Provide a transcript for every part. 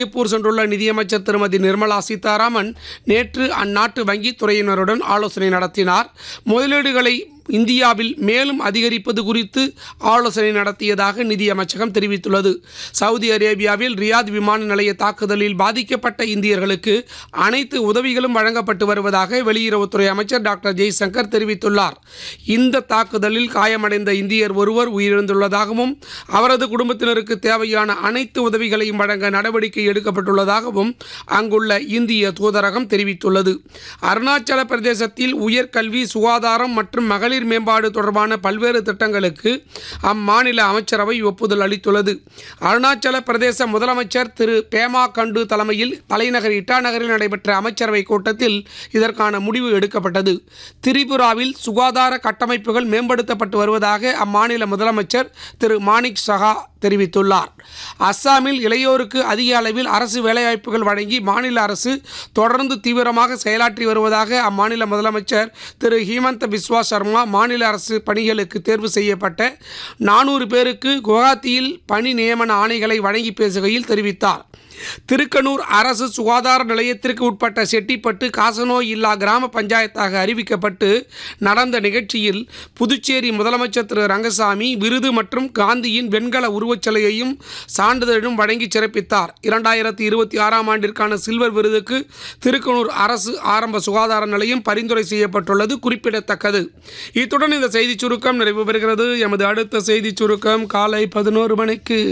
Singapore சென்றுள்ள நிதியமைச்சர் திருமதி நிர்மலா சீதாராமன் நேற்று அந்நாட்டு வங்கித் துறையினருடன் ஆலோசனை நடத்தினார் முதலீடுகளை இந்தியாவில் மேலும் அதிகரிப்பது குறித்து ஆலோசனை நடத்தியதாக நிதியமைச்சகம் தெரிவித்துள்ளது சவுதி அரேபியாவில் ரியாத் விமான நிலைய தாக்குதலில் பாதிக்கப்பட்ட இந்தியர்களுக்கு அனைத்து உதவிகளும் வழங்கப்பட்டு வருவதாக வெளியுறவுத்துறை அமைச்சர் டாக்டர் ஜெய்சங்கர் தெரிவித்துள்ளார் இந்த தாக்குதலில் காயமடைந்த இந்தியர் ஒருவர் உயிரிழந்துள்ளதாகவும் அவரது குடும்பத்தினருக்கு தேவையான அனைத்து உதவிகளையும் வழங்க நடவடிக்கை எடுக்கப்பட்டுள்ளதாகவும் அங்குள்ள இந்திய தூதரகம் தெரிவித்துள்ளது அருணாச்சல பிரதேசத்தில் உயர்கல்வி சுகாதாரம் மற்றும் மகளிர் மேம்பாடு தொடர்பான பல்வேறு திட்டங்களுக்கு அம்மாநில அமைச்சரவை ஒப்புதல் அளித்துள்ளது அருணாச்சல பிரதேச முதலமைச்சர் திரு பேமா கண்டு தலைமையில் தலைநகர் இட்டாநகரில் நடைபெற்ற அமைச்சரவை கூட்டத்தில் இதற்கான முடிவு எடுக்கப்பட்டது திரிபுராவில் சுகாதார கட்டமைப்புகள் மேம்படுத்தப்பட்டு வருவதாக அம்மாநில முதலமைச்சர் திரு மாணிக் சஹா தெரிவித்துள்ளார் அஸ்ஸாமில் இளையோருக்கு அதிக அளவில் அரசு வேலைவாய்ப்புகள் வழங்கி மாநில அரசு தொடர்ந்து தீவிரமாக செயலாற்றி வருவதாக அம்மாநில முதலமைச்சர் திரு ஹிமந்த பிஸ்வா சர்மா மாநில அரசு பணிகளுக்கு தேர்வு செய்யப்பட்ட நானூறு பேருக்கு குவஹாத்தியில் பணி நியமன ஆணைகளை வழங்கி பேசுகையில் தெரிவித்தார் திருக்கனூர் அரசு சுகாதார நிலையத்திற்கு உட்பட்ட செட்டிப்பட்டு காசநோய் இல்லா கிராம பஞ்சாயத்தாக அறிவிக்கப்பட்டு நடந்த நிகழ்ச்சியில் புதுச்சேரி முதலமைச்சர் திரு ரங்கசாமி விருது மற்றும் காந்தியின் வெண்கல உருவச்சிலையையும் சான்றிதழும் வழங்கி சிறப்பித்தார் இரண்டாயிரத்தி இருபத்தி ஆறாம் ஆண்டிற்கான சில்வர் விருதுக்கு திருக்கனூர் அரசு ஆரம்ப சுகாதார நிலையம் பரிந்துரை செய்யப்பட்டுள்ளது குறிப்பிடத்தக்கது இத்துடன் இந்த செய்திச் சுருக்கம் நிறைவு பெறுகிறது எமது அடுத்த செய்திச் சுருக்கம் காலை பதினோரு மணிக்கு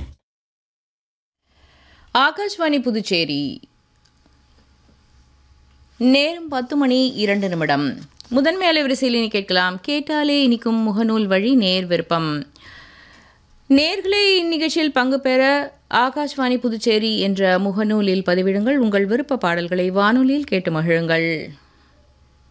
ஆகாஷ்வாணி புதுச்சேரி நேரம் பத்து மணி இரண்டு நிமிடம் முதன்மை அலைவரிசையில் இனி கேட்கலாம் கேட்டாலே இனிக்கும் முகநூல் வழி நேர் விருப்பம் நேர்களே இந்நிகழ்ச்சியில் பங்கு பெற ஆகாஷ்வாணி புதுச்சேரி என்ற முகநூலில் பதிவிடுங்கள் உங்கள் விருப்ப பாடல்களை வானொலியில் கேட்டு மகிழுங்கள்